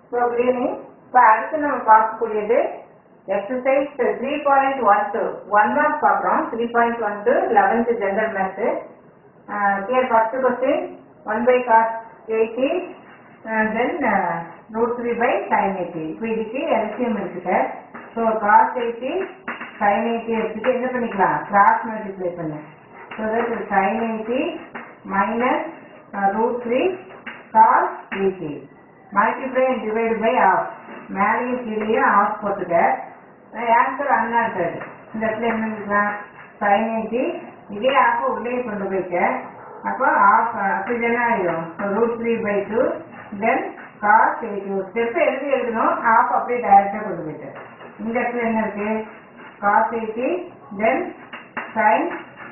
So greening இப்போ அடுத்து நம்ம பார்க்கக்கூடியது exercise three point one two one mark பார்க்குறோம் three point one two eleventh general maths here first question one by cos eighty then root three by sin eighty இப்போ இதுக்கு LCM இருக்குது so cos eighty sin eighty எடுத்துட்டு என்ன பண்ணிக்கலாம் cross multiply பண்ணு so that sin eighty minus root three cos eighty multiply and divide by half மேலேயும் கீழேயும் of போட்டுக்க ஆன்சர் அன்ஆன்சர்டு இந்த இடத்துல என்ன இருக்கலாம் சைன் எயிட்டி இதே ஆஃப் உள்ளே கொண்டு போய்க்க அப்போ ஆஃப் அப்படி என்ன ஆயிடும் root three by two then cos eighty ஒரு ஸ்டெப் எழுதி எழுதணும் ஆஃப் அப்படியே டைரக்டாக கொண்டு போயிட்டு இந்த இடத்துல என்ன இருக்கு cos eighty then sin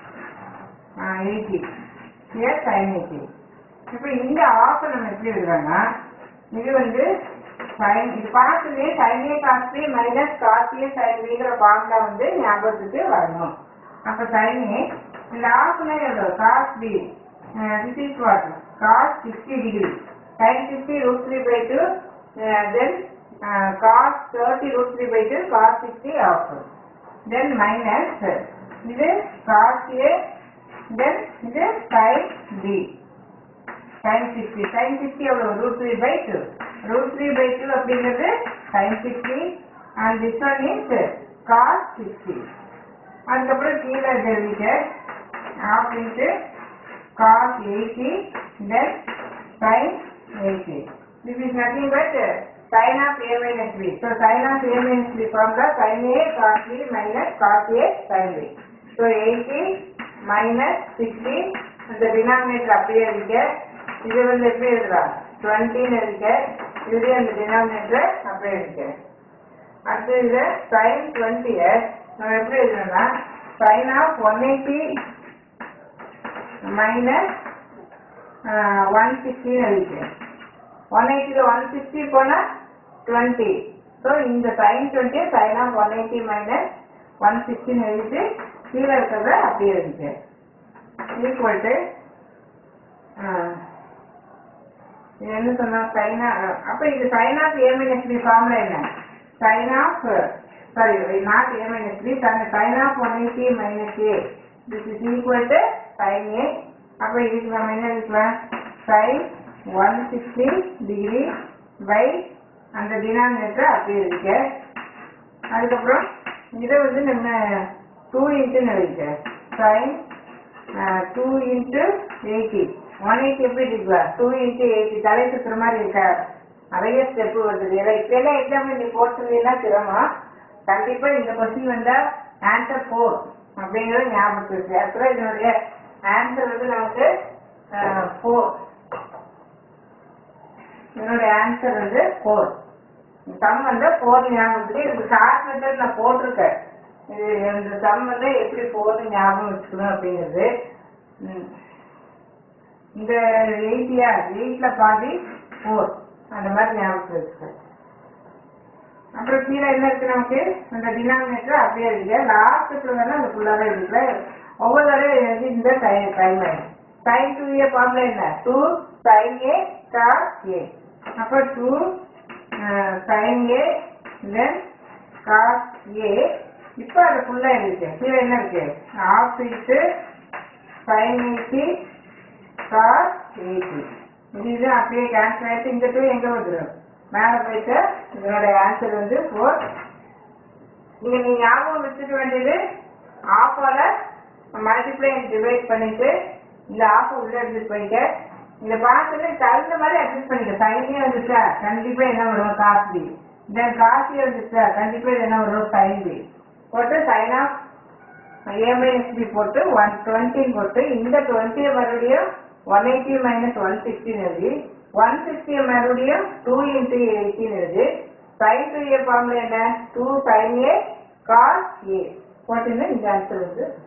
eighty here sin eighty இப்போ இந்த ஆஃப் நம்ம எப்படி எழுதுறோம்னா இது வந்து சைன் இது பார்த்துலேயே சைனே காஸ்ட்லி மைனஸ் காஸ்ட்லி சைன்லிங்கிற ஃபார்முலா வந்து ஞாபகத்துக்கு வரணும் அப்போ சைனே இந்த ஆஃப்னா எவ்வளோ காஸ்ட்லி this is what cos sixty degree sin sixty root three by two then cos thirty root three by two cos sixty half then minus இது காஸ் ஏ தென் இது sin D sin sixty sin sixty எவ்வளோ root three by two root three by two அப்படிங்கிறது sin sixty and this one is cos sixty அதுக்கப்புறம் கீழே எழுதிட்டு half into cos eighty then sin eighty this is nothing but sin of A minus B so sin of A minus B formula sin A cos B minus cos A sin B so eighty minus sixty இந்த denominator அப்படியே எழுதிக்க இது வந்து எப்படி எழுதுறா டுவெண்ட்டின்னு எழுதிக்க இதுலேயே அந்த denominator அப்படியே எழுதிக்க அடுத்து இது சைன் டுவெண்ட்டியை நம்ம எப்படி எழுதணும்னா sin of one eighty minus one சிக்ஸ்டின்னு எழுதிக்க ஒன் எயிட்டியில் ஒன் சிக்ஸ்டி போனால் டுவெண்ட்டி ஸோ இந்த sin twenty sin of one eighty minus one சிக்ஸ்டின்னு எழுதிட்டு கீழே இருக்கிறத அப்படியே எழுதிக்க ஈக்குவல் டு இது என்ன சொன்னா சைனா அப்ப இது sin of A minus B formula என்ன sin of sorry not A minus B sin of one eighty minus A this is equal to sin A அப்ப இதுக்கு நம்ம என்ன இருக்கலாம் sin one sixty degree by அந்த டினாமினேட்டர் அப்படியே இருக்க அதுக்கப்புறம் இதை வந்து நம்ம டூ இன்ட்டுன்னு எழுதிக்க sin two into eighty one eighty எப்படி இருக்குல்ல டூ இன்ட்டு எயிட்டி தலை சுற்றுற மாதிரி இருக்கா நிறைய ஸ்டெப்பு வருது ஏன்னா இப்பெல்லாம் எக்ஸாம் நீ போட்டுருந்தீங்கன்னா சிரமம் கண்டிப்பா இந்த கொஸ்டின் வந்தா ஆன்சர் ஃபோர் அப்படிங்கிறது ஞாபகத்துக்கு இருக்கு அப்புறம் இதனுடைய ஆன்சர் வந்து நமக்கு ஃபோர் இதனுடைய ஆன்சர் வந்து ஃபோர் சம் வந்து ஃபோர் ஞாபகத்துக்கு இதுக்கு ஷார்ட் மெத்தட் நான் போட்டிருக்கேன் இது இந்த சம் வந்து எப்படி ஃபோர்னு ஞாபகம் வச்சுக்கணும் அப்படிங்கிறது ம். இந்த எயிட்டியா எயிட்ல பாதி ஃபோர் அந்த மாதிரி ஞாபகம் வச்சுக்க அப்புறம் கீழே என்ன இருக்கு நமக்கு அந்த டினாமினேட்டர் அப்படியே இருக்கு லாஸ்ட்டுக்கு வேணா அந்த ஃபுல்லாவே இருக்கு ஒவ்வொரு தடவை எழுதி இந்த டைம் டைம் ஆயிடும் சைன் டூ ஏ ஃபார்முலா என்ன two sin A cos A அப்போ two sin A then cos A இப்போ அது ஃபுல்லா இருக்கு கீழே என்ன இருக்கு half into sin eighty cos eighty இது இது அப்படியே கேன்சல் ஆயிட்டு இந்த டூ எங்க வந்துடும் மேலே போயிட்டு இதனுடைய ஆன்சர் வந்து ஃபோர் நீங்க நீங்க ஞாபகம் வச்சுக்க வேண்டியது ஆஃபால மல்டிப்ளை அண்ட் டிவைட் பண்ணிட்டு இந்த ஆஃப் உள்ள எடுத்துட்டு போயிட்டு இந்த பார்த்துட்டு தகுந்த மாதிரி அட்ஜஸ்ட் பண்ணிக்க சைனே வந்துச்சா கண்டிப்பா என்ன வரும் காஸ்ட்லி இந்த காஸ்ட்லி வந்துச்சா கண்டிப்பா இது என்ன வரும் சைன் பி போட்டு sin of A minus B போட்டு ஒன் டுவெண்ட்டி போட்டு இந்த டுவெண்ட்டியை மறுபடியும் ஒன் எயிட்டி மைனஸ் ஒன் சிக்ஸ்டின் எழுதி ஒன் சிக்ஸ்டியை மறுபடியும் டூ இன்ட்டு எயிட்டின் எழுதி சைன் டூ ஏ ஃபார்முலா என்ன two sin A cos A போட்டீங்கன்னா இந்த ஆன்சர் வந்து